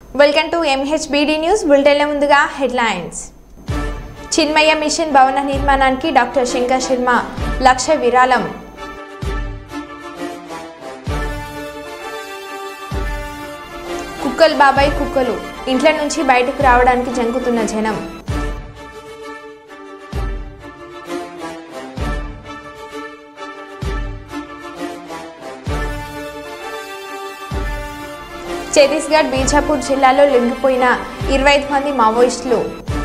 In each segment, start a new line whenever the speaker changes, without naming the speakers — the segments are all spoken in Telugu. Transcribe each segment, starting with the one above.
వెల్కమ్ టు ఎంహెచ్బిడి న్యూస్ బులెటిన్ల ముందుగా హెడ్లైన్స్ చిన్మయ మిషన్ భవన నిర్మాణానికి డాక్టర్ శంకర్ శర్మ లక్ష విరాళం కుక్కలు బాబాయ్ కుక్కలు ఇంట్ల నుంచి బయటకు రావడానికి జంకుతున్న జనం ఛత్తీస్గఢ్ బీజాపూర్ జిల్లాలో లొంగిపోయిన ఇరవై ఐదు మంది మావోయిస్టులు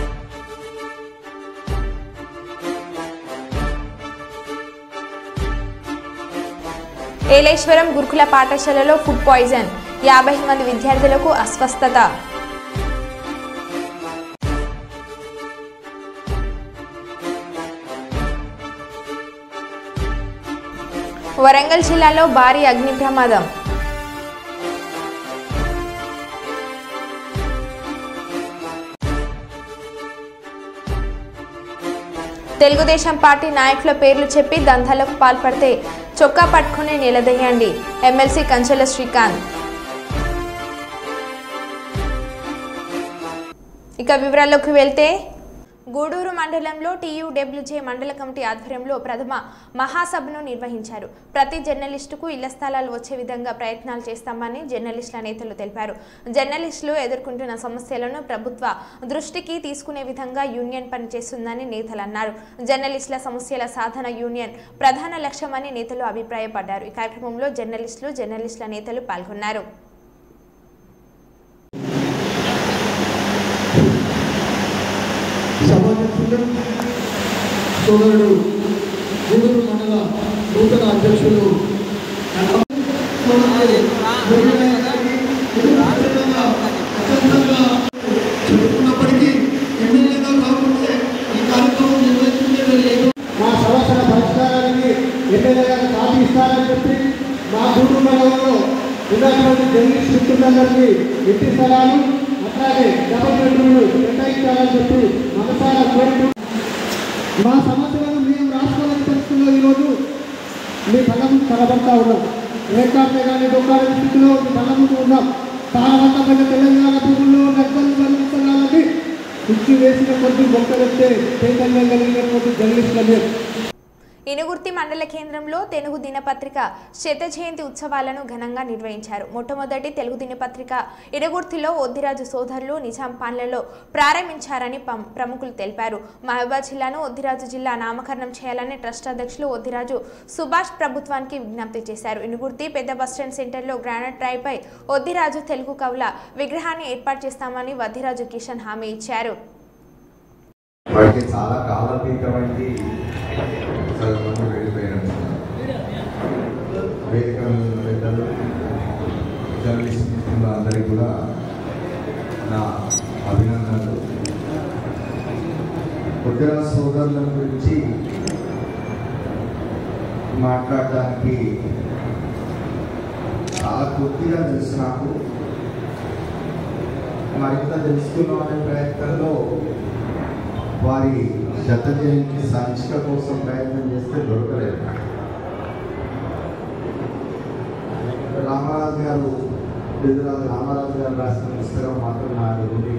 ఏలేశ్వరం గురుకుల పాఠశాలలో ఫుడ్ పాయిజన్ యాభై మంది విద్యార్థులకు అస్వస్థత వరంగల్ జిల్లాలో భారీ అగ్ని ప్రమాదం తెలుగుదేశం పార్టీ నాయకుల పేర్లు చెప్పి దందాలకు పాల్పడితే చొక్కా పట్టుకుని నిలదీయండి ఎమ్మెల్సీ కంచెల శ్రీకాంత్ ఇక వివరాల్లోకి వెళ్తే గూడూరు మండలంలో టీయూడబ్ల్యూజే మండల కమిటీ ఆధ్వర్యంలో ప్రథమ మహాసభను నిర్వహించారు ప్రతి జర్నలిస్టుకు ఇళ్ల స్థలాలు వచ్చే విధంగా ప్రయత్నాలు చేస్తామని జర్నలిస్టుల నేతలు తెలిపారు జర్నలిస్టులు ఎదుర్కొంటున్న సమస్యలను ప్రభుత్వ దృష్టికి తీసుకునే విధంగా యూనియన్ పనిచేస్తుందని నేతలు అన్నారు జర్నలిస్టుల సమస్యల సాధన యూనియన్ ప్రధాన లక్ష్యమని నేతలు అభిప్రాయపడ్డారు ఈ కార్యక్రమంలో జర్నలిస్టులు జర్నలిస్టుల నేతలు పాల్గొన్నారు
సభాధ్యక్షుడు సోదరుడు గూడూరు మండల నూతన అధ్యక్షులు సోదరుడు మురళీధర్ గారికి ఇది రాష్ట్రంగా అత్యంతంగా చెప్పుకున్నప్పటికీ ఎమ్మెల్యేగా కాకుండా ఈ కార్యక్రమం నిర్వహించేది లేదు మా సమస్యల పరిష్కారానికి ఎమ్మెల్యే గారు కాపీ ఇస్తారని చెప్పి మా గూడూరు మండలంలో ఉన్నటువంటి జర్నలిస్ట్ మిత్రులందరికీ ఇంటి స్థలాలు అట్లాగే డబల్ బెడ్రూమ్లు కేటాయించాలని చెప్పి మనసారా కోరుతూ మా సమస్యలను మేము రాష్ట్రాలకు తెలుసుకున్న ఈరోజు మీ కళ్ళ ముందు కనబడతా ఉన్నాం రేకాపే కానీ డొక్కాడ స్థితిలో మీ కళ్ళ ముందు ఉన్నాం సారవంతమైన తెలంగాణ భూముల్లో నక్కలు స్థలాలని కుర్చీ వేసిన కొద్ది మొక్కలెత్తే చైతన్యం కలిగినటువంటి జర్నలిస్టులమే
ఇనుగుర్తి మండల కేంద్రంలో తెలుగు దినపత్రిక శత జయంతి ఉత్సవాలను ఘనంగా నిర్వహించారు మొట్టమొదటి తెలుగు దినపత్రిక ఇనుగుర్తిలో ఒద్దిరాజు సోదరులు నిజాం పాలనలో ప్రారంభించారని పం- ప్రముఖులు తెలిపారు మహబూబాద్ జిల్లాను ఒద్దిరాజు జిల్లా నామకరణం చేయాలని ట్రస్ట్ అధ్యక్షులు ఒద్దిరాజు సుభాష్ ప్రభుత్వానికి విజ్ఞప్తి చేశారు ఇనుగుర్తి పెద్ద బస్టాండ్ సెంటర్లో గ్రానైట్ డ్రైవ్పై ఒద్దిరాజు తెలుగు కవుల విగ్రహాన్ని ఏర్పాటు చేస్తామని వద్దిరాజు కిషన్ హామీ ఇచ్చారు
వాటికి చాలా కాలాతీతమైంది చదువుకొని వెళ్ళిపోయినారు వేదిక మీద ఉన్న పెద్దలు జర్నలిస్ట్ మిత్రులు అందరికీ కూడా నా అభినందనలు ఉత్తర సోదరుల గురించి మాట్లాడడానికి చాలా కొద్దిగా తెలుసు నాకు మరింత తెలుసుకున్నాం అనే ప్రయత్నంలో వారి శత జయంతి సంచిక కోసం ప్రయత్నం చేస్తే దొరకలేదు రామరాజు గారు ఎదురాజు రామరాజు గారు రాసిన పుస్తకం మాత్రం నాకు ఉంది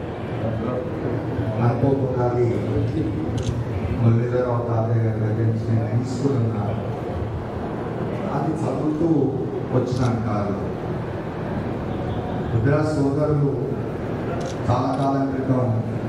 అనుకోకుండా అది మురళీధరరావు తాతయ్య గారి దగ్గర నుంచి నేను తీసుకున్నాను అది చదువుతూ వచ్చినాను కాదు రుద్ర సోదరులు చాలా కాలం క్రితం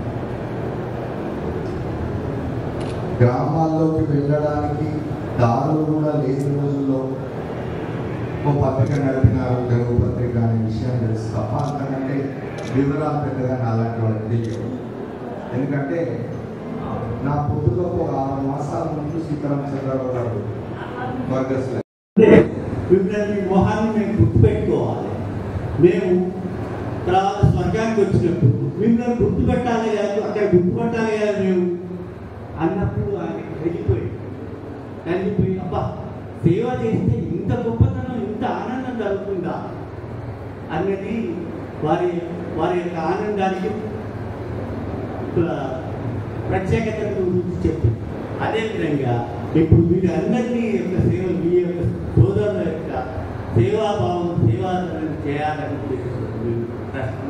గ్రామాల్లోకి వెళ్ళడానికి దారులు కూడా లేని రోజుల్లో ఓ పత్రిక నడిపినారు తెలుగు పత్రిక అనే విషయం తెలుసు తప్ప అంతకంటే వివరాలు పెద్దగా నా అలాంటి వాళ్ళకి తెలియవు ఎందుకంటే నా పుట్టుక ఒక ఆరు మాసాల ముందు సీతారాం చంద్రరావు గారు వర్గస్లో
మిమ్మల్ని మొహాన్ని మేము గుర్తుపెట్టుకోవాలి మేము తర్వాత స్వర్గానికి వచ్చినప్పుడు మిమ్మల్ని గుర్తుపెట్టాలి కాదు అక్కడ గుర్తుపెట్టాలి కాదు మేము అన్నప్పుడు ఆయన వెళ్ళిపోయి వెళ్ళిపోయి అబ్బా సేవ చేస్తే ఇంత గొప్పతనం ఇంత ఆనందం కలుగుతుందా అన్నది వారి వారి యొక్క ఆనందానికి ప్ర- ప్రత్యేకత గురించి చెప్పింది అదేవిధంగా ఇప్పుడు మీరు అందరినీ యొక్క సేవ మీ యొక్క సోదరుల యొక్క సేవాభావం సేవాదరణ చేయాలని ఉద్దేశంతో మీరు ట్రస్ట్ని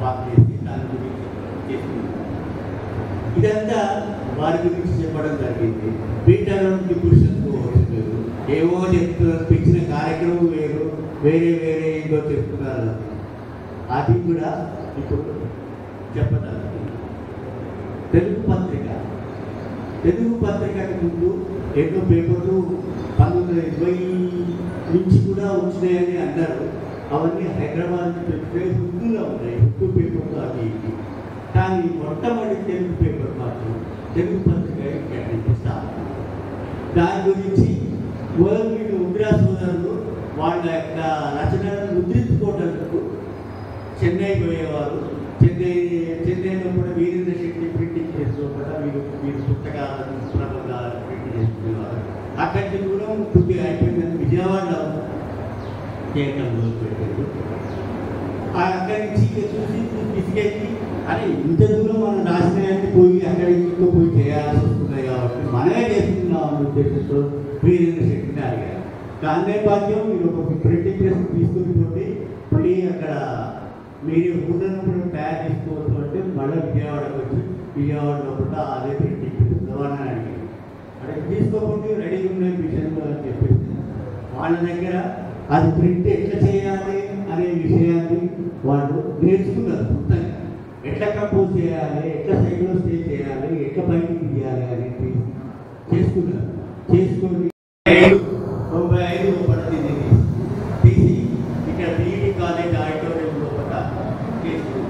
స్వాప్ చేసి దాని గురించి చేసుకున్నారు ఇదంతా వారి గురించి చెప్పడం జరిగింది వీటన్నింటి పురుషులకు వచ్చలేదు ఏవో చెప్తున్నారు పిచ్చిన కార్యక్రమం వేరు వేరే వేరే ఏదో చెప్తున్నారు అది కూడా ఇప్పుడు చెప్పగలరు తెలుగు పత్రిక తెలుగు పత్రికకు ముందు ఎన్నో పేపర్లు పంతొమ్మిది వందల ఇరవై నుంచి కూడా వచ్చినాయని అన్నారు అవన్నీ హైదరాబాద్ పెడితే హుద్దులో ఉన్నాయి హుద్దు పేపర్లు అవి ఇవి కానీ మొట్టమొదటి తెలుగు పేపర్ మాత్రం తెలుగు పత్రిక ఇక్కడి నుంచి స్టార్ట్ దాని గురించి మొదలు వీళ్ళు ఉగ్రా సోదరులు వాళ్ళ యొక్క రచనలను ముద్రించుకోవడానికి చెన్నై పోయేవారు చెన్నై చెన్నైలో కూడా వీరేంద్ర శెట్టి ప్రింటింగ్ చేస్తూ కూడా వీరు వీరు పుస్తకాలను ప్రబంధాలను ప్రింట్ చేసుకునేవారు అక్కడికి దూరం కొద్దిగా అయిపోయిందని విజయవాడలో చేయటం మొదలుపెట్టారు ఆ అక్కడి నుంచి ఇక చూసి తీసుకెళ్ళి అరే ఇంత దూరం మనం రాసినాయని పోయి అక్కడికి ఇంకో పోయి చేయాల్సి వస్తుంది కాబట్టి మనమే చేసుకుందాం అనే ఉద్దేశంతో వీరేంద్ర శెట్టిని అడిగారు దాని నేపథ్యం మీరు ఒక ప్రింటింగ్ ప్రెస్ తీసుకుని పోతే పోయి అక్కడ మీరు ఊరినప్పుడు తయారు చేసుకోవచ్చు అంటే మళ్ళీ విజయవాడకు వచ్చి విజయవాడలో కూడా అదే ప్రింటింగ్ ప్రెస్ కావాలని అడిగారు అక్కడ తీసుకోకుండా రెడీగా ఉన్నాయి మిషన్లు అని చెప్పేసి వాళ్ళ దగ్గర అది ప్రింట్ ఎట్లా చేయాలి అనే విషయాన్ని వాళ్ళు నేర్చుకున్నారు సొంతంగా ఎట్లా కంపోజ్ చేయాలి ఎట్లా సైడ్లో స్టే చేయాలి ఎట్లా బయటికి తీయాలి అనేది చేసుకున్నారు చేసుకొని ఐదు తొంభై ఐదు పడుతుంది తీసి ఇక్కడ బీఈడి కాలేజ్ ఆడిటోరియం లోపల చేసుకున్నారు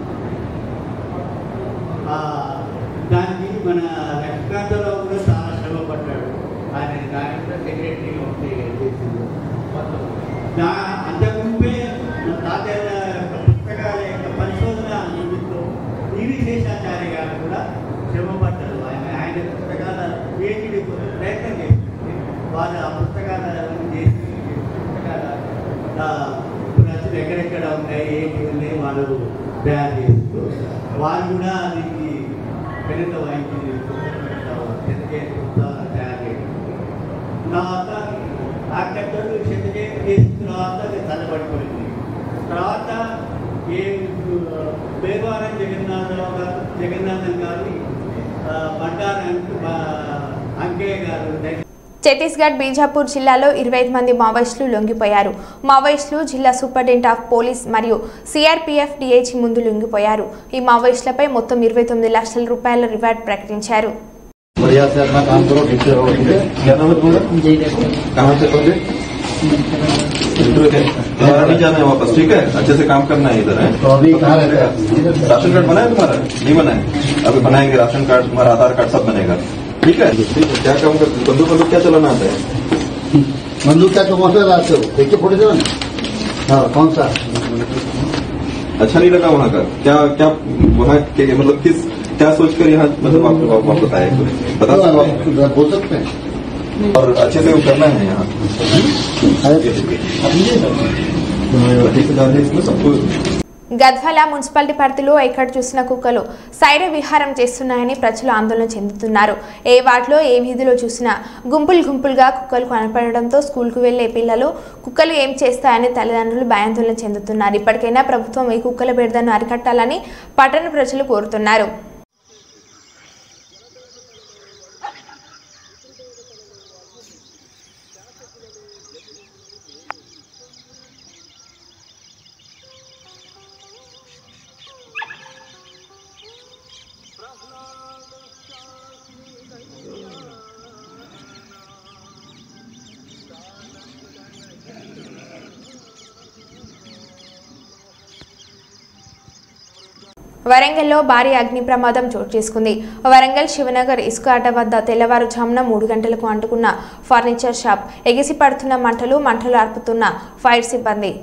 ఆ, దానికి మన లక్ష్మీకాంతరావు కూడా చాలా శ్రమ పడ్డాడు ఆయన దాని కూడా సెక్రటరీగా ఉంటే చేసింది మొత్తం దా అంతకుముందే మన తాతయ్య యొక్క పుస్తకాల యొక్క పరిశోధన నిమిత్తం నీవి శేషాచార్య గారు కూడా శ్రమ పడ్డారు ఆయన ఆయన పుస్తకాల పిహెచ్డి ప్రయత్నం చేసింది వాళ్ళు ఆ పుస్తకాలను చేసి పుస్తకాల ఆ, రచనలు ఎక్కడెక్కడ ఉన్నాయి ఏంటి ఉన్నాయి వాళ్ళు తయారు చేస్తూ వాళ్ళు కూడా దీనికి పెద్ద వాయించి తయారు చేయడం తర్వాత ఆ కట్టలు శతకే చేసిన తర్వాత అది చల్లబడిపోయింది తర్వాత ఏ పేరువారం జగన్నాథరావు గారు జగన్నాథన్ గారు ఆ, బండారు అంక- ఆ, అంకయ్య గారు దగ్గర
ఛత్తీస్గఢ్ బీజాపూర్ జిల్లాలో ఇరవై ఐదు మంది మావోయిస్టులు లొంగిపోయారు మావోయిస్టులు జిల్లా సూపరింటెండెంట్ ఆఫ్ పోలీస్ మరియు సిఆర్పీఎఫ్ డిఐజీ ముందు లొంగిపోయారు ఈ మావోయిస్టులపై మొత్తం ఇరవై తొమ్మిది లక్షల రూపాయల రివార్డ్ ప్రకటించారు
बढ़िया से अपना काम करो ठीक से रहो ठीक है क्या नाम है तुम्हारा कहाँ से पहुंचे यहाँ नहीं जाना है वापस ठीक है अच्छे से काम करना है इधर है
तो अभी कहाँ रहते हैं आप?
राशन कार्ड बनाया तुम्हारा नहीं बनाया अभी बनाएंगे राशन कार्ड तुम्हारा आधार कार्ड सब बनेगा ठीक है ठीक है क्या काम करते बंदूक बंदूक क्या चलाना आता है
बंदूक क्या तुम से लाते हो देखिए फोटो सेवन हाँ कौन सा
अच्छा नहीं लगा वहाँ का क्या क्या वहाँ के मतलब किस क्या सोच कर यहाँ मतलब आप आप, आप बताए बता
तो
सकते हैं?
आप बोल सकते हैं
और अच्छे से वो करना है यहाँ ठीक से डालने इसमें सबको
గద్వాల మున్సిపాలిటీ పరిధిలో ఎక్కడ చూసిన కుక్కలు సైర విహారం చేస్తున్నాయని ప్రజలు ఆందోళన చెందుతున్నారు ఏ వార్డులో ఏ వీధిలో చూసినా గుంపులు గుంపులుగా కుక్కలు కనపడడంతో స్కూల్కు వెళ్లే పిల్లలు కుక్కలు ఏం చేస్తాయని తల్లిదండ్రులు భయాందోళన చెందుతున్నారు ఇప్పటికైనా ప్రభుత్వం ఈ కుక్కల బెడదను అరికట్టాలని పట్టణ ప్రజలు కోరుతున్నారు వరంగల్లో భారీ అగ్ని ప్రమాదం చోటు చేసుకుంది వరంగల్ శివనగర్ ఇసుక అడ్డ వద్ద తెల్లవారుజామున మూడు గంటలకు అంటుకున్న ఫర్నిచర్ షాప్ ఎగిసి పడుతున్న మంటలు మంటలు ఆర్పుతున్న ఫైర్ సిబ్బంది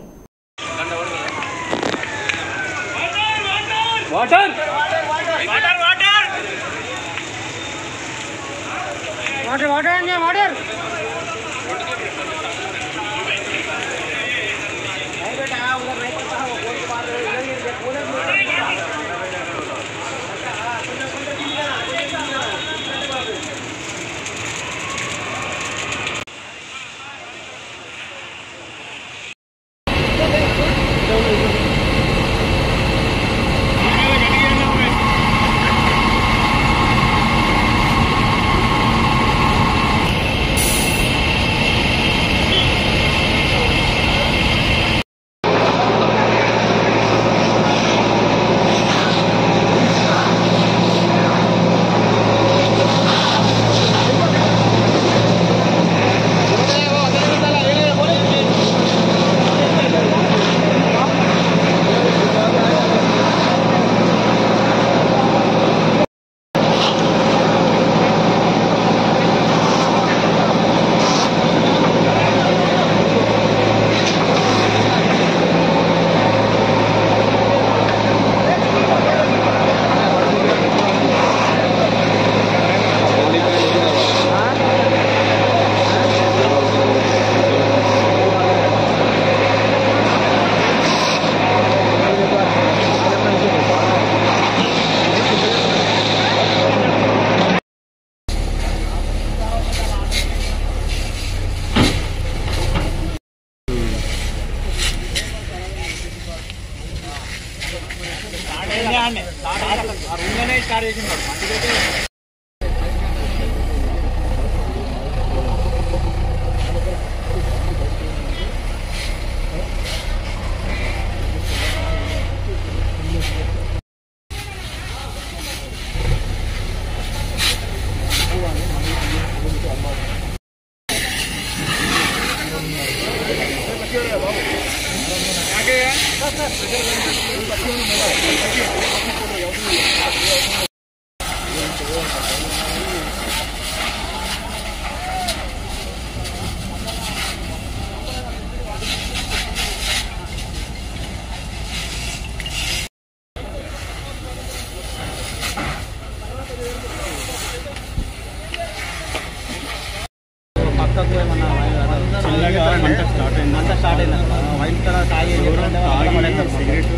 పక్కకు ఏమన్నా చిన్నగా మంట స్టార్ట్ అయింది మంట స్టార్ట్ అయింది వైన్ కలర్ తాగి సిగరెట్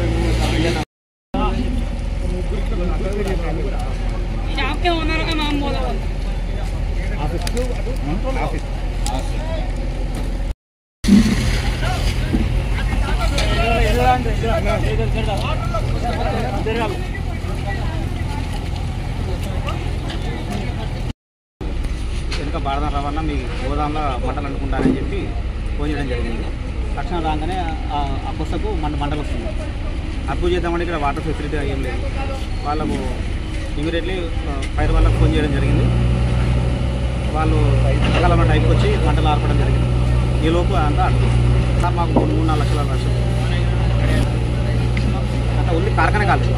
వెనుక భారత రవాణా మీ గోదాంలో మంటలు అనుకుంటారని చెప్పి ఫోన్ చేయడం జరిగింది తక్షణం రాగానే ఆ- ఆ పుస్తకు మంట మంటలు వస్తుంది అప్పు చేద్దామంటే ఇక్కడ వాటర్ ఫెసిలిటీ ఏం లేదు వాళ్ళకు ఇమీడియట్లీ ఫైర్ వాళ్ళకి ఫోన్ చేయడం జరిగింది వాళ్ళు సకాలంలో టైంకి వచ్చి మంటలు ఆర్పడం జరిగింది ఈ లోపు అంతా అడ్డుకుంది సార్ మాకు మూడు మూడు నాలుగు లక్షల నష్టం అంటే ఓన్లీ కార్ఖానే కాలేదు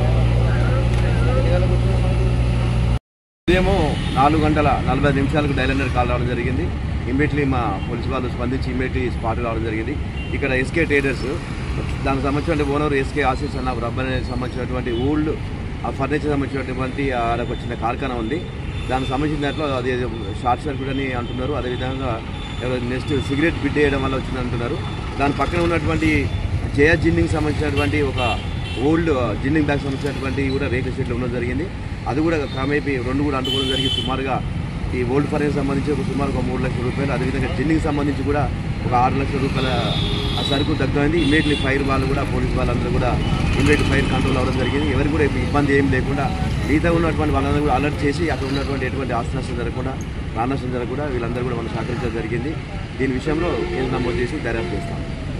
ఉదయం నాలుగు గంటల నలభై ఐదు నిమిషాలకు డైలెండర్ కాల్ రావడం జరిగింది ఇమ్మీడియట్లీ మా పోలీసు వాళ్ళు స్పందించి ఇమ్మీడియట్లీ స్పాట్ రావడం జరిగింది ఇక్కడ ఎస్కే ట్రేడర్స్ దానికి సంబంధించిన ఓనర్ ఎస్కే ఆశీస్ అన్న రబ్బర్ సంబంధించినటువంటి ఓల్డ్ ఆ ఫర్నిచర్ సంబంధించినటువంటి ఆడకు వచ్చిన కార్ఖానా ఉంది దానికి సంబంధించిన దాంట్లో అది షార్ట్ సర్క్యూట్ అని అంటున్నారు అదేవిధంగా నెక్స్ట్ సిగరెట్ బిడ్ వేయడం వల్ల వచ్చింది అంటున్నారు దాని పక్కన ఉన్నటువంటి జయ జిన్నింగ్ సంబంధించినటువంటి ఒక ఓల్డ్ జిన్నింగ్ బ్యాగ్ సంబంధించినటువంటి కూడా రేకుల షెడ్లు ఉండడం జరిగింది అది కూడా కామేపి రెండు కూడా అంటుకోవడం జరిగింది సుమారుగా ఈ ఓల్డ్ ఫర్నిచర్ సంబంధించి ఒక సుమారు ఒక మూడు లక్షల రూపాయలు అదేవిధంగా జిన్నింగ్ సంబంధించి కూడా ఒక ఆరు లక్షల రూపాయల ఆ సరుకు దగ్గరైంది ఇమీడియట్లీ ఫైర్ వాళ్ళు కూడా పోలీస్ వాళ్ళందరూ కూడా ఇమీడియట్ ఫైర్ కంట్రోల్ అవ్వడం జరిగింది ఎవరికి కూడా ఇబ్బంది ఏం లేకుండా మిగతా ఉన్నటువంటి వాళ్ళందరూ కూడా అలర్ట్ చేసి అక్కడ ఉన్నటువంటి ఎటువంటి ఆస్తి నష్టం జరగకుండా ప్రాణ నష్టం జరగకుండా వీళ్ళందరూ కూడా మనం సహకరించడం జరిగింది దీని విషయంలో కేసు నమోదు చేసి దర్యాప్తు చేస్తాం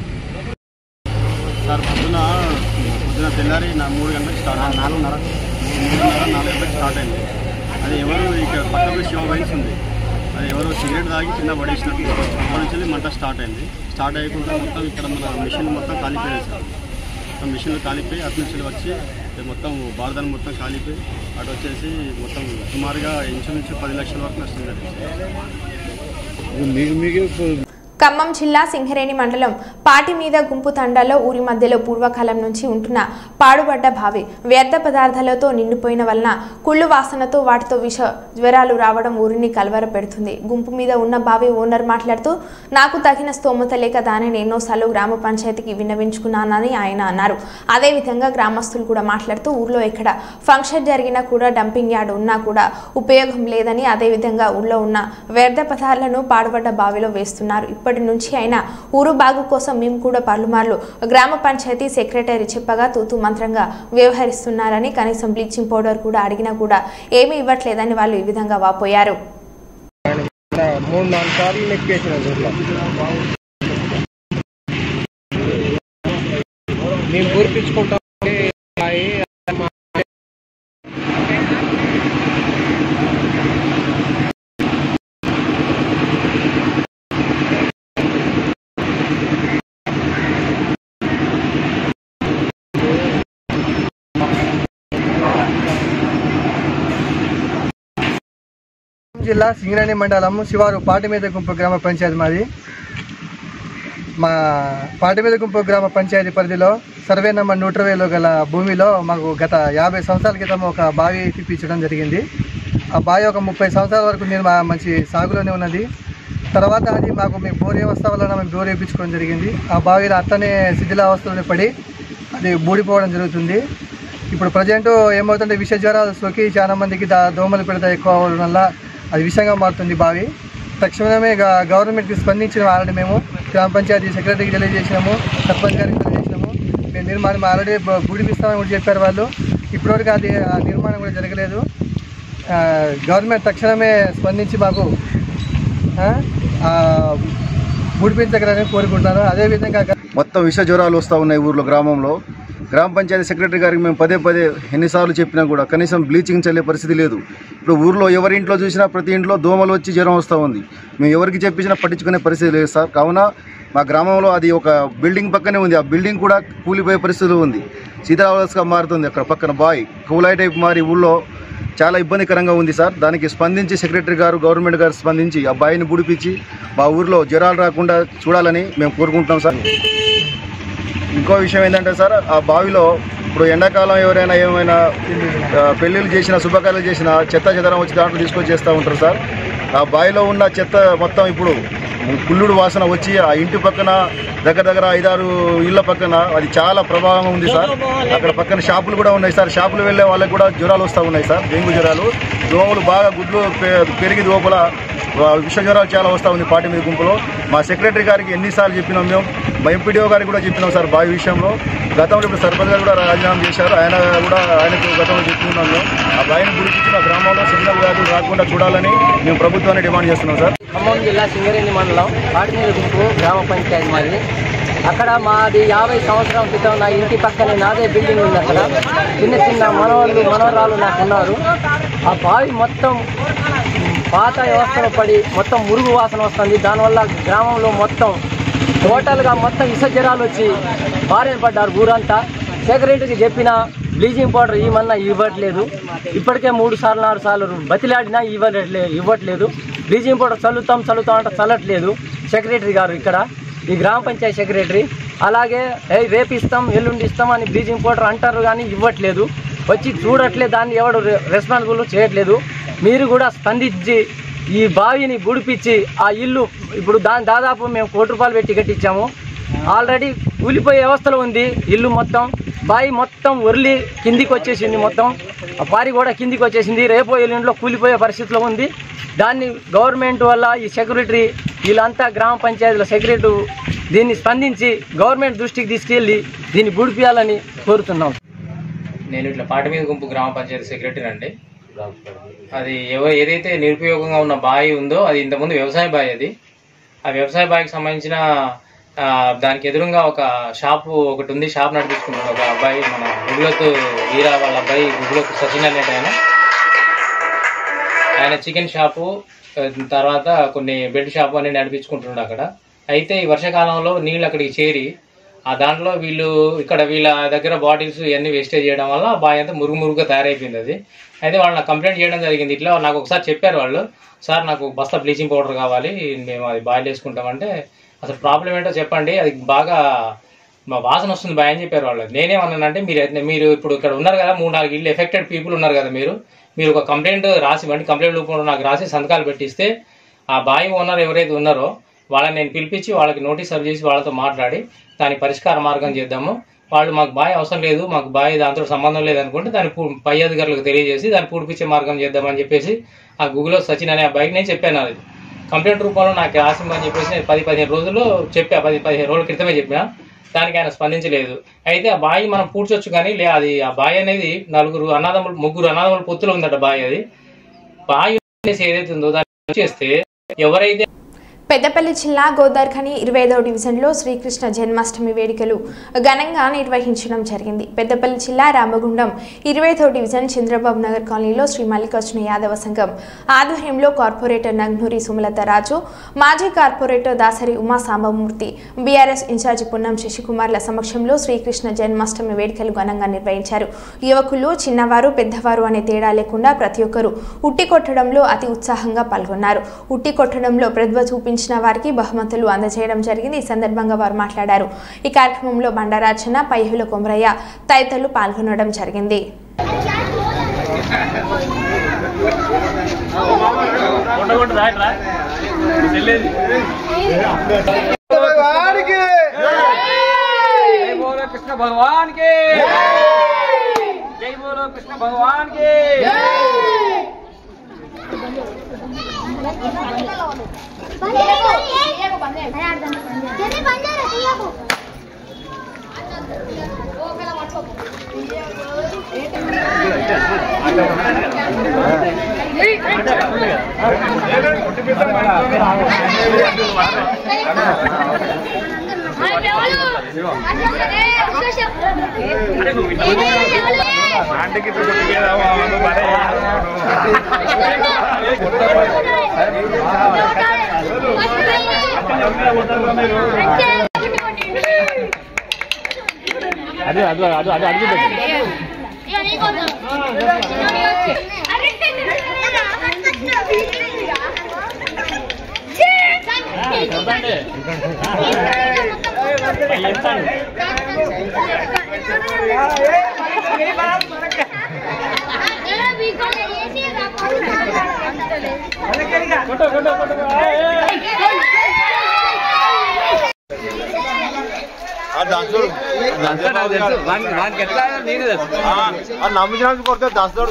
సార్ పొద్దున పొద్దున తెల్లారి నా మూడు గంటలకు స్టార్ట్ అయింది నాలుగున్నర మూడున్నర నాలుగు గంటలకు స్టార్ట్ అయింది అది ఎవరు ఇక్కడ పక్కకు శివ వైన్స్ ఉంది అది ఎవరో సిగరెట్ తాగి కింద పడేసినట్టు అప్పటి నుంచి వెళ్ళి మంట స్టార్ట్ అయింది స్టార్ట్ అయ్యకుండా మొత్తం ఇక్కడ మన మిషన్ మొత్తం కాలిపోయింది సార్ మొత్తం మిషన్లు కాలిపోయి అటు నుంచి వచ్చి ఇది మొత్తం బారదాన్ని మొత్తం కాలిపోయి అటు వచ్చేసి మొత్తం సుమారుగా ఇంచుమించు పది లక్షల వరకు నష్టం జరిగింది
ఖమ్మం జిల్లా సింగరేణి మండలం పాటి మీద గుంపు తండాలో ఊరి మధ్యలో పూర్వకాలం నుంచి ఉంటున్న పాడుబడ్డ బావి వ్యర్థ పదార్థాలతో నిండిపోయిన వలన కుళ్ళు వాసనతో వాటితో విష జ్వరాలు రావడం ఊరిని కలవర పెడుతుంది గుంపు మీద ఉన్న బావి ఓనర్ మాట్లాడుతూ నాకు తగిన స్తోమత లేక దానిని ఎన్నోసార్లు గ్రామ పంచాయతీకి విన్నవించుకున్నానని ఆయన అన్నారు అదేవిధంగా గ్రామస్తులు కూడా మాట్లాడుతూ ఊర్లో ఎక్కడ ఫంక్షన్ జరిగినా కూడా డంపింగ్ యార్డ్ ఉన్నా కూడా ఉపయోగం లేదని అదేవిధంగా ఊళ్ళో ఉన్న వ్యర్థ పదార్థాలను పాడుబడ్డ బావిలో వేస్తున్నారు ఇప్పటి నుంచి అయినా ఊరు బాగు కోసం మేము కూడా పలుమార్లు గ్రామ పంచాయతీ సెక్రటరీ చెప్పగా తూతు మంత్రంగా వ్యవహరిస్తున్నారని కనీసం బ్లీచింగ్ పౌడర్ కూడా అడిగినా కూడా ఏమీ ఇవ్వట్లేదని వాళ్ళు ఈ విధంగా వాపోయారు
మూడు నాలుగు సార్లు నెక్కేసిన ఊర్లో మేము పూర్పించుకుంటాం జిల్లా సింగరేణి మండలం శివారు పాటి మీద గుంపు గ్రామ పంచాయతీ మాది మా పాటి మీద గుంపు గ్రామ పంచాయతీ పరిధిలో సర్వే నెంబర్ నూట ఇరవైలో గల భూమిలో మాకు గత యాభై సంవత్సరాల క్రితం ఒక బావి తీపించడం జరిగింది ఆ బావి ఒక ముప్పై సంవత్సరాల వరకు నేను మా మంచి సాగులోనే ఉన్నది తర్వాత అది మాకు మీ బోర్ వ్యవస్థ వలన మేము బోర్ వేయించుకోవడం జరిగింది ఆ బావిలో అట్లనే శిథిలావస్థలోనే పడి అది బూడిపోవడం జరుగుతుంది ఇప్పుడు ప్రజెంట్ ఏమవుతుంటే విష జ్వరాలు సోకి చాలా మందికి దా దోమలు పెడతా ఎక్కువ అవ్వడం వల్ల అది విషంగా మారుతుంది బావి తక్షణమే గ- గవర్నమెంట్కి స్పందించిన ఆల్రెడీ మేము గ్రామ పంచాయతీ సెక్రటరీకి తెలియజేసినాము సర్పంచ్ గారికి తెలియజేసినాము నిర్మాణం ఆల్రెడీ గుడిపిస్తామని కూడా చెప్పారు వాళ్ళు ఇప్పటివరకు అది ఆ నిర్మాణం కూడా జరగలేదు ఆ, గవర్నమెంట్ తక్షణమే స్పందించి మాకు ఆ, ఆ, గుడిపించగలని కోరుకుంటున్నాను అదేవిధంగా
మొత్తం విష జ్వరాలు వస్తూ ఉన్నాయి ఊర్లో గ్రామంలో గ్రామ పంచాయతీ సెక్రటరీ గారికి మేము పదే పదే ఎన్నిసార్లు చెప్పినా కూడా కనీసం బ్లీచింగ్ చల్లే పరిస్థితి లేదు ఇప్పుడు ఊర్లో ఎవరి ఇంట్లో చూసినా ప్రతి ఇంట్లో దోమలు వచ్చి జ్వరం వస్తూ ఉంది మేము ఎవరికి చెప్పించినా పట్టించుకునే పరిస్థితి లేదు సార్ కావున మా గ్రామంలో అది ఒక బిల్డింగ్ పక్కనే ఉంది ఆ బిల్డింగ్ కూడా కూలిపోయే పరిస్థితిలో ఉంది సీతారావస్గా మారుతుంది అక్కడ పక్కన బాయ్ కూలాయి టైప్ మారి ఊళ్ళో చాలా ఇబ్బందికరంగా ఉంది సార్ దానికి స్పందించి సెక్రటరీ గారు గవర్నమెంట్ గారు స్పందించి ఆ బాయిని బుడిపించి మా ఊర్లో జ్వరాలు రాకుండా చూడాలని మేము కోరుకుంటున్నాం సార్ ఇంకో విషయం ఏంటంటే సార్ ఆ బావిలో ఇప్పుడు ఎండాకాలం ఎవరైనా ఏమైనా ఆ, పెళ్ళిళ్ళు చేసిన శుభకార్యాలు చేసిన చెత్త చెదరం వచ్చి దాంట్లో తీసుకొచ్చి చేస్తూ ఉంటారు సార్ ఆ బావిలో ఉన్న చెత్త మొత్తం ఇప్పుడు కుళ్ళుడు వాసన వచ్చి ఆ ఇంటి పక్కన దగ్గర దగ్గర ఐదారు ఇళ్ళ పక్కన అది చాలా ప్రభావం ఉంది సార్ అక్కడ పక్కన షాపులు కూడా ఉన్నాయి సార్ షాపులు వెళ్ళే వాళ్ళకి కూడా జ్వరాలు వస్తూ ఉన్నాయి సార్ డెంగ్యూ జ్వరాలు దోమలు బాగా గుడ్లు పె- పెరిగి లోపల ఆ, విష జ్వరాలు చాలా వస్తూ ఉంది పార్టీ మీద గుంపులో మా సెక్రటరీ గారికి ఎన్నిసార్లు చెప్పినాం మేము మా ఎంపీడీఓ గారికి కూడా చెప్పినాం సార్ బావి విషయంలో గతంలో ఇప్పుడు సర్పంచ్ గారు కూడా రాజీనామా చేశారు ఆయన కూడా ఆయనకు గతంలో చెప్తున్నాం మేము ఆ బావిని గురించి మా గ్రామంలో సిగ్నల్ వ్యాధులు రాకుండా చూడాలని మేము ప్రభుత్వాన్ని డిమాండ్ చేస్తున్నాం సార్
ఖమ్మం జిల్లా సింగరేణి మండలం పాటిమీద గుంపు గ్రామ పంచాయతీ మాది అక్కడ మాది యాభై సంవత్సరాల క్రితం నా ఇంటి పక్కనే నాదే బిల్డింగ్ ఉంది అక్కడ చిన్న చిన్న మనవాళ్ళు మనవరాలు నాకు ఉన్నారు ఆ బావి మొత్తం పాత వ్యవస్థలో పడి మొత్తం మురుగు వాసన వస్తుంది దానివల్ల గ్రామంలో మొత్తం టోటల్గా మొత్తం విసర్జనాలు వచ్చి బారిన పడ్డారు ఊరంతా సెక్రటరీకి చెప్పిన బ్లీచింగ్ పౌడర్ ఇవ్వమన్నా ఇవ్వట్లేదు ఇప్పటికే మూడు సార్లు నాలుగు సార్లు బతిలాడినా ఇవ్వట్లేదు ఇవ్వట్లేదు బ్లీచింగ్ పౌడర్ చల్లుతాం చల్లుతాం అంటే చల్లట్లేదు సెక్రటరీ గారు ఇక్కడ ఈ గ్రామ పంచాయతీ సెక్రటరీ అలాగే "ఏ, రేపు ఇస్తాం ఎల్లుండి ఇస్తాం అని బ్లీచింగ్ పౌడర్ అంటారు కానీ ఇవ్వట్లేదు వచ్చి చూడట్లేదు దాన్ని ఎవడు రె- రెస్పాన్సిబుల్ చేయట్లేదు మీరు కూడా స్పందించి ఈ బావిని గుడిపించి ఆ ఇల్లు ఇప్పుడు దాని దాదాపు మేము కోటి రూపాయలు పెట్టి కట్టించాము ఆల్రెడీ కూలిపోయే వ్యవస్థలో ఉంది ఇల్లు మొత్తం బావి మొత్తం ఒర్లి కిందికి వచ్చేసింది మొత్తం ఆ పారి కూడా కిందికి వచ్చేసింది రేపో ఎల్లుండిలో కూలిపోయే పరిస్థితిలో ఉంది దాన్ని గవర్నమెంట్ వల్ల ఈ సెక్రటరీ వీళ్ళంతా గ్రామ పంచాయతీల సెక్రటరీ దీన్ని స్పందించి గవర్నమెంట్ దృష్టికి తీసుకెళ్ళి దీన్ని గుడిపియాలని కోరుతున్నాం
నేను ఇట్లా పాట మీద గుంపు గ్రామ పంచాయతీ సెక్రటరీ అండి అది ఎవ ఏదైతే నిరుపయోగంగా ఉన్న బావి ఉందో అది ఇంతకుముందు వ్యవసాయ బావి అది ఆ వ్యవసాయ బావికి సంబంధించిన ఆ, దానికి ఎదురుగా ఒక షాపు ఒకటి ఉంది షాప్ నడిపించుకుంటున్నాడు ఒక అబ్బాయి మన గుగులతు వీరా వాళ్ళ అబ్బాయి గుగులతు సచిన్ అనేట ఆయన ఆయన చికెన్ షాపు ఆ, తర్వాత కొన్ని బెడ్ షాపు అని నడిపించుకుంటున్నాడు అక్కడ అయితే ఈ వర్షాకాలంలో నీళ్ళు అక్కడికి చేరి ఆ దాంట్లో వీళ్ళు ఇక్కడ వీళ్ళ దగ్గర బాటిల్స్ ఇవన్నీ వేస్టేజ్ చేయడం వల్ల ఆ బావి అంతా మురుగు మురుగుగా తయారైపోయింది అది అయితే వాళ్ళు నాకు కంప్లైంట్ చేయడం జరిగింది ఇట్లా నాకు ఒకసారి చెప్పారు వాళ్ళు సార్ నాకు బస్తా బ్లీచింగ్ పౌడర్ కావాలి మేము అది బాయిల్ వేసుకుంటామంటే అసలు ప్రాబ్లం ఏంటో చెప్పండి అది బాగా మా వాసన వస్తుంది బాయ్ అని చెప్పారు వాళ్ళు నేనేమన్నానంటే మీరు అయితే- మీరు ఇప్పుడు ఇక్కడ ఉన్నారు కదా మూడు నాలుగు ఇల్లు ఎఫెక్టెడ్ పీపుల్ ఉన్నారు కదా మీరు మీరు ఒక కంప్లైంట్ రాసి ఇవ్వండి కంప్లైంట్ రూపంలో నాకు రాసి సంతకాలు పెట్టిస్తే ఆ బావి ఓనర్ ఎవరైతే ఉన్నారో వాళ్ళని నేను పిలిపించి వాళ్ళకి నోటీస్ సర్వ్ చేసి వాళ్ళతో మాట్లాడి దాని పరిష్కార మార్గం చేద్దాము వాళ్ళు మాకు బావి అవసరం లేదు మాకు బావి దాంతో సంబంధం లేదు అనుకుంటే దాని పూ- పై అధికారులకు తెలియజేసి దాన్ని పూడిపించే మార్గం చేద్దామని చెప్పేసి ఆ గూగుల్లో సచిన్ అనే అబ్బాయికి నేను చెప్పాను అది కంప్లైంట్ రూపంలో నాకు రాసిందని చెప్పేసి నేను పది పదిహేను రోజుల్లో చెప్పా పది పదిహేను రోజుల క్రితమే చెప్పిన దానికి ఆయన స్పందించలేదు అయితే ఆ బావి మనం పూడ్చొచ్చు కానీ లే అది ఆ బావి అనేది నలుగురు అన్నదమ్ములు ముగ్గురు అన్నదమ్ముల పొత్తులు ఉందట బావి అది బావి అనేసి ఏదైతే ఉందో దాన్ని చేస్తే ఎవరైతే
పెద్దపల్లి జిల్లా గోదార్ఖని ఇరవై ఐదవ డివిజన్లో శ్రీకృష్ణ జన్మాష్టమి వేడుకలు ఘనంగా నిర్వహించడం జరిగింది పెద్దపల్లి జిల్లా రామగుండం ఇరవై ఐదవ డివిజన్ చంద్రబాబు నగర్ కాలనీలో శ్రీ మల్లికార్జున యాదవ సంఘం ఆధ్వర్యంలో కార్పొరేటర్ నగ్నూరి సుమలత రాజు మాజీ corporator Dasari Uma Sambamurthy BRS incharge Punnam శశికుమార్ల సమక్షంలో శ్రీకృష్ణ జన్మాష్టమి వేడుకలు ఘనంగా నిర్వహించారు యువకులు చిన్నవారు పెద్దవారు అనే తేడా లేకుండా ప్రతి ఒక్కరూ ఉట్టి కొట్టడంలో అతి ఉత్సాహంగా పాల్గొన్నారు ఉట్టి కొట్టడంలో ప్రతిభ చూపించిన వారికి బహుమతులు అందజేయడం జరిగింది ఈ సందర్భంగా వారు మాట్లాడారు ఈ కార్యక్రమంలో బండరాచన పైహుల కొమరయ్య తదితరులు పాల్గొనడం జరిగింది
జై బోలో కృష్ణ భగవాన్ కి జై బోలో కృష్ణ భగవాన్ కి
బంద్ అది అది అది అది అడిగి
నమ్మించడానికి కొడితే దాస్తాడు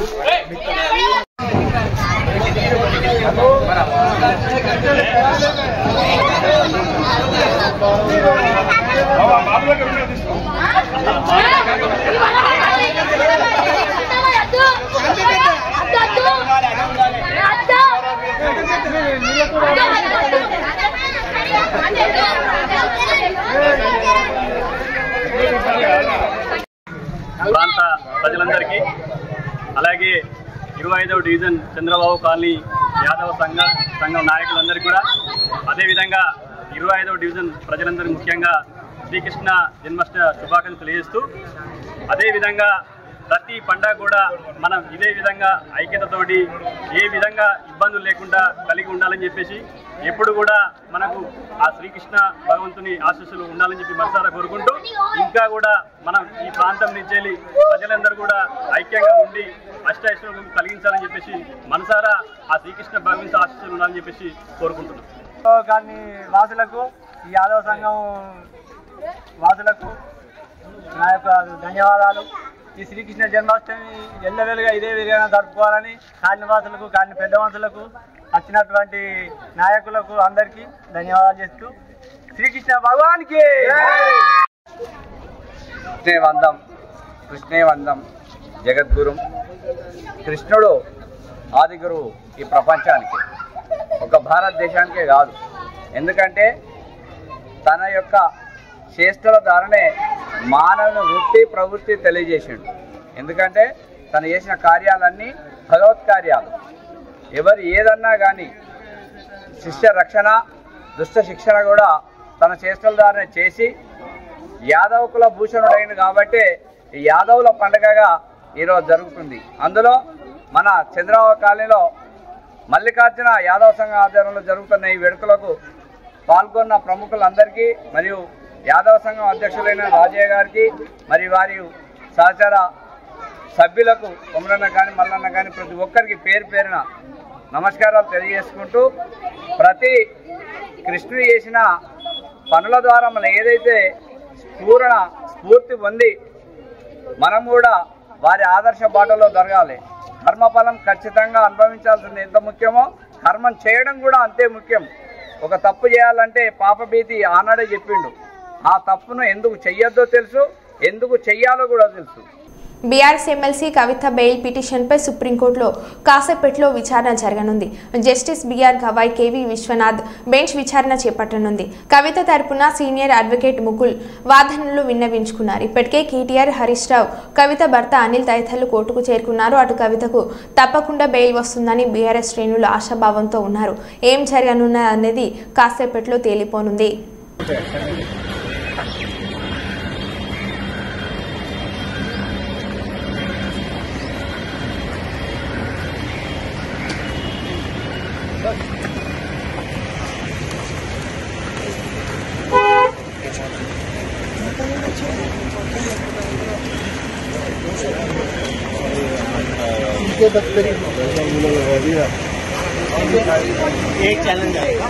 ప్రాంత ప్రజలందరికీ అలాగే ఇరవై ఐదవ డివిజన్ చంద్రబాబు కాలనీ యాదవ సంఘ సంఘం నాయకులందరికీ కూడా అదేవిధంగా ఇరవై ఐదవ డివిజన్ ప్రజలందరికీ ముఖ్యంగా శ్రీకృష్ణ జన్మాష్టమి శుభాకాంక్షలు తెలియజేస్తూ అదేవిధంగా ప్రతి పండగ కూడా మనం ఇదే విధంగా ఐక్యతతోటి ఏ విధంగా ఇబ్బందులు లేకుండా కలిగి ఉండాలని చెప్పేసి ఎప్పుడు కూడా మనకు ఆ శ్రీకృష్ణ భగవంతుని ఆశీస్సులు ఉండాలని చెప్పి మనసారా కోరుకుంటూ ఇంకా కూడా మనం ఈ ప్రాంతం నుంచి వెళ్ళి ప్రజలందరూ కూడా ఐక్యంగా ఉండి అష్టైశ్వర్యం కలిగించాలని చెప్పేసి మనసారా ఆ శ్రీకృష్ణ భగవంతు ఆశీస్సులు ఉండాలని చెప్పేసి కోరుకుంటున్నాం
కానీ వాసులకు ఈ యాదవ సంఘం వాసులకు నా యొక్క ధన్యవాదాలు ఈ శ్రీకృష్ణ జన్మాష్టమి ఎల్లవేలుగా ఇదే విధంగా జరుపుకోవాలని కాలనీ వాసులకు కాలనీ పెద్ద మనుషులకు వచ్చినటువంటి నాయకులకు అందరికీ ధన్యవాదాలు చేస్తూ శ్రీకృష్ణ భగవానికి
కృష్ణే వందం కృష్ణే వందం జగద్గురు కృష్ణుడు ఆదిగురువు ఈ ప్రపంచానికి ఒక భారతదేశానికే కాదు ఎందుకంటే తన యొక్క చేష్టల ద్వారానే మానవుని వృత్తి ప్రవృత్తి తెలియజేసిండు ఎందుకంటే తను చేసిన కార్యాలన్నీ భగవత్ కార్యాలు ఎవరు ఏదన్నా కానీ శిష్య రక్షణ దుష్ట శిక్షణ కూడా తన చేష్టల ద్వారానే చేసి యాదవ కుల భూషణుడైంది కాబట్టి ఈ యాదవుల పండగగా ఈరోజు జరుగుతుంది అందులో మన చంద్రబాబు కాలనీలో మల్లికార్జున యాదవ సంఘ ఆధ్వర్యంలో జరుగుతున్న ఈ వేడుకలకు పాల్గొన్న ప్రముఖులందరికీ మరియు యాదవ సంఘం అధ్యక్షులైన రాజయ్య గారికి మరియు వారి సహచర సభ్యులకు కొమరన్న కానీ మల్లన్న కానీ ప్రతి ఒక్కరికి పేరు పేరున నమస్కారాలు తెలియజేసుకుంటూ ప్రతి కృష్ణుడు చేసిన పనుల ద్వారా మనం ఏదైతే పూర్ణ స్ఫూర్తి పొంది మనం కూడా వారి ఆదర్శ బాటలో జరగాలి కర్మఫలం ఖచ్చితంగా అనుభవించాల్సింది ఎంత ముఖ్యమో కర్మం చేయడం కూడా అంతే ముఖ్యం ఒక తప్పు చేయాలంటే పాపభీతి ఆనాడే చెప్పిండు ఆ తప్పును ఎందుకు చెయ్యొద్దో తెలుసు ఎందుకు చెయ్యాలో కూడా తెలుసు
బీఆర్ఎస్ ఎమ్మెల్సీ కవిత బెయిల్ పిటిషన్పై సుప్రీంకోర్టులో కాసేపట్లో విచారణ జరగనుంది justice BR Gavai KV Viswanath bench విచారణ చేపట్టనుంది కవిత తరపున సీనియర్ అడ్వకేట్ ముకుల్ వాదనలు విన్నవించుకున్నారు ఇప్పటికే కేటీఆర్ హరీష్ రావు కవిత భర్త అనిల్ తదితరులు కోర్టుకు చేరుకున్నారు అటు కవితకు తప్పకుండా బెయిల్ వస్తుందని బీఆర్ఎస్ శ్రేణులు ఆశాభావంతో ఉన్నారు ఏం జరగనున్నది అనేది కాసేపట్లో తేలిపోనుంది
एक चैलेंज आएगा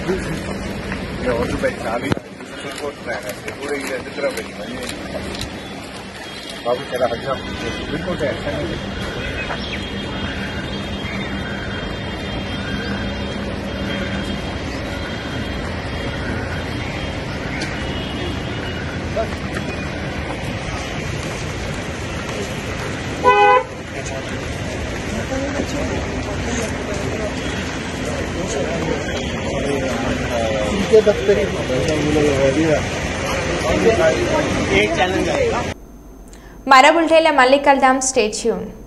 और भाई चाली सुप्रीम कोर्ट में है पूरे ये जितना भाई बाबू चला हजरा सुप्रीम कोर्ट है ऐसा नहीं
इनके दफ्तरी
మరో బుల్టేలో మళ్ళీ కలుద్దాం స్టేట్యూన్